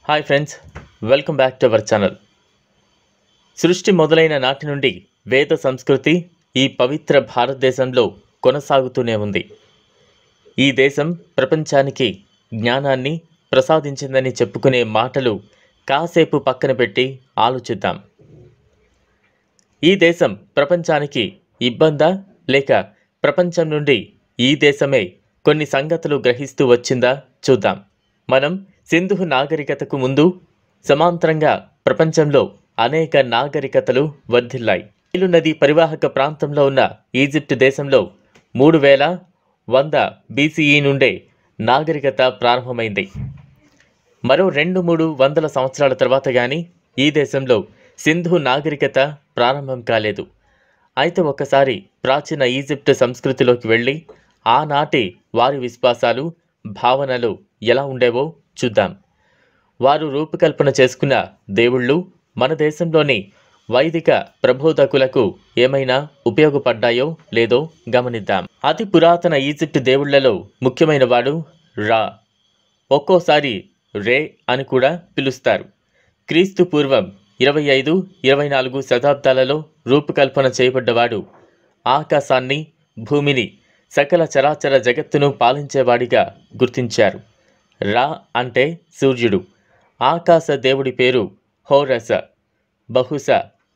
hi friends welcome back to our channel సృష్టి మొదలైన నాటి నుండి వేద సంస్కృతి ఈ పవిత్ర భారతదేశంలో కొనసాగుతూనే ఉంది ఈ దేశం ప్రపంచానికి జ్ఞానాన్ని ప్రసాదించిందని చెప్పుకునే మాటలు కాసేపు పక్కన పెట్టి ఆలోచిద్దాం ఈ దేశం ప్రపంచానికి ఇబ్బందా లేక ప్రపంచం నుండి ఈ దేశమే కొన్ని సంగతులు గ్రహిస్తూ వచ్చిందా చూద్దాం మనం సింధు నాగరికతకు ముందు సమాంతరంగా ప్రపంచంలో అనేక నాగరికతలు వర్ధిల్లాయి నీలు నది పరివాహక ప్రాంతంలో ఉన్న ఈజిప్ట్ దేశంలో మూడు వేల వంద బీసీఈ నుండే నాగరికత ప్రారంభమైంది మరో రెండు మూడు వందల సంవత్సరాల తర్వాత కానీ ఈ దేశంలో సింధు నాగరికత ప్రారంభం కాలేదు అయితే ఒకసారి ప్రాచీన ఈజిప్ట్ సంస్కృతిలోకి వెళ్ళి ఆనాటి వారి విశ్వాసాలు భావనలు ఎలా ఉండేవో చూద్దాం వారు రూపకల్పన చేసుకున్న దేవుళ్ళు మన దేశంలోని వైదిక ప్రబోధకులకు ఏమైనా ఉపయోగపడ్డాయో లేదో గమనిద్దాం అతి పురాతన ఈజిప్ట్ దేవుళ్లలో ముఖ్యమైన వాడు రా ఒక్కోసారి రే అని కూడా పిలుస్తారు క్రీస్తు పూర్వం ఇరవై ఐదు ఇరవై నాలుగు శతాబ్దాలలో రూపకల్పన చేయబడ్డవాడు ఆకాశాన్ని భూమిని సకల చరాచర జగత్తును పాలించేవాడిగా గుర్తించారు రా అంటే సూర్యుడు ఆకాశ దేవుడి పేరు హోరస బహుశ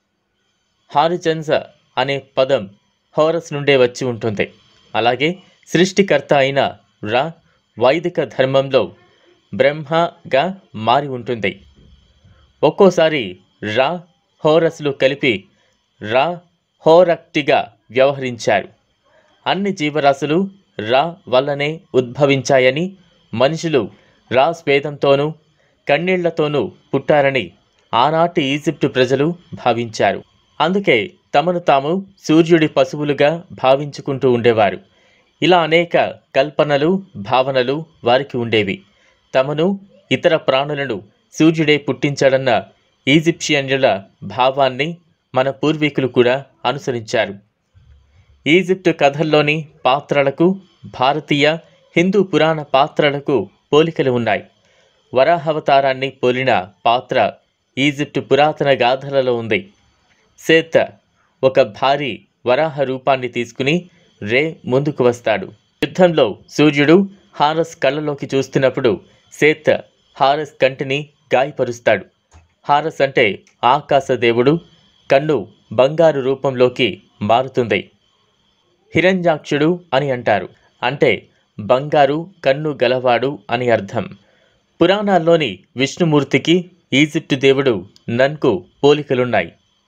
హారిజన్స్ అనే పదం హోరస్ నుండే వచ్చి ఉంటుంది అలాగే సృష్టికర్త అయిన రా వైదిక ధర్మంలో బ్రహ్మగా మారి ఉంటుంది ఒక్కోసారి రా హోరస్లు కలిపి రా హోరక్టిగా వ్యవహరించారు అన్ని జీవరాశులు రా వల్లనే ఉద్భవించాయని మనుషులు రా స్వేదంతోనూ కన్నీళ్లతోనూ పుట్టారని ఆనాటి ఈజిప్టు ప్రజలు భావించారు అందుకే తమను తాము సూర్యుడి పశువులుగా భావించుకుంటూ ఉండేవారు ఇలా అనేక కల్పనలు భావనలు వారికి ఉండేవి తమను ఇతర ప్రాణులను సూర్యుడే పుట్టించాడన్న ఈజిప్షియన్యుల భావాన్ని మన పూర్వీకులు కూడా అనుసరించారు ఈజిప్టు కథల్లోని పాత్రలకు భారతీయ హిందూ పురాణ పాత్రలకు పోలికలు ఉన్నాయి వరాహవతారాన్ని పోలిన పాత్ర ఈజిప్టు పురాతన గాథలలో ఉంది సేత్ ఒక భారీ వరాహ రూపాన్ని తీసుకుని రే ముందుకు వస్తాడు యుద్ధంలో సూర్యుడు హారస్ కళ్ళలోకి చూస్తున్నప్పుడు సేత్ హారస్ కంటిని గాయపరుస్తాడు హారస్ అంటే ఆకాశ దేవుడు కన్ను బంగారు రూపంలోకి మారుతుంది హిరంజాక్షుడు అని అంటారు అంటే బంగారు కన్ను గలవాడు అని అర్థం పురాణాల్లోని విష్ణుమూర్తికి ఈజిప్టు దేవుడు నన్కు పోలికలున్నాయి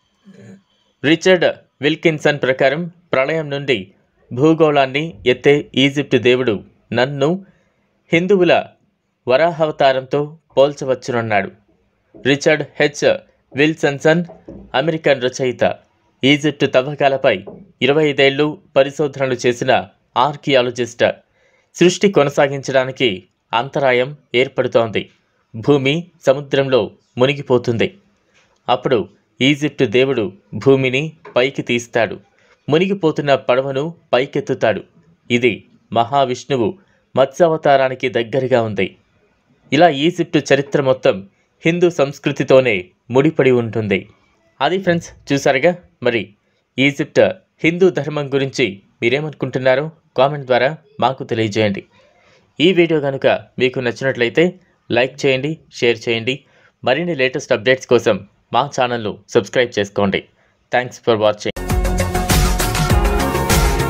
రిచర్డ్ విల్కిన్సన్ ప్రకారం ప్రళయం నుండి భూగోళాన్ని ఎత్తే ఈజిప్టు దేవుడు నన్ను హిందువుల వరాహావతారంతో పోల్చవచ్చునన్నాడు రిచర్డ్ హెచ్ విల్సన్సన్ అమెరికన్ రచయిత ఈజిప్టు తవ్వకాలపై ఇరవై ఐదేళ్లు పరిశోధనలు చేసిన ఆర్కియాలజిస్ట్ సృష్టి కొనసాగించడానికి అంతరాయం ఏర్పడుతోంది భూమి సముద్రంలో మునిగిపోతుంది అప్పుడు ఈజిప్టు దేవుడు భూమిని పైకి తీస్తాడు మునిగిపోతున్న పడవను పైకెత్తుతాడు ఇది మహావిష్ణువు మత్స్యావతారానికి దగ్గరగా ఉంది ఇలా ఈజిప్టు చరిత్ర మొత్తం హిందూ సంస్కృతితోనే ముడిపడి ఉంటుంది అది ఫ్రెండ్స్ చూసారుగా మరి ఈజిప్ట్ హిందూ ధర్మం గురించి మీరేమనుకుంటున్నారో కామెంట్ ద్వారా మాకు తెలియజేయండి ఈ వీడియో కనుక మీకు నచ్చినట్లయితే లైక్ చేయండి షేర్ చేయండి మరిన్ని లేటెస్ట్ అప్డేట్స్ కోసం మా ఛానల్ను సబ్స్క్రైబ్ చేసుకోండి థ్యాంక్స్ ఫర్ వాచింగ్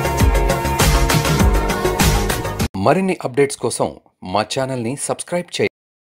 మరిన్ని అప్డేట్స్ కోసం మా ఛానల్ని సబ్స్క్రైబ్ చేయండి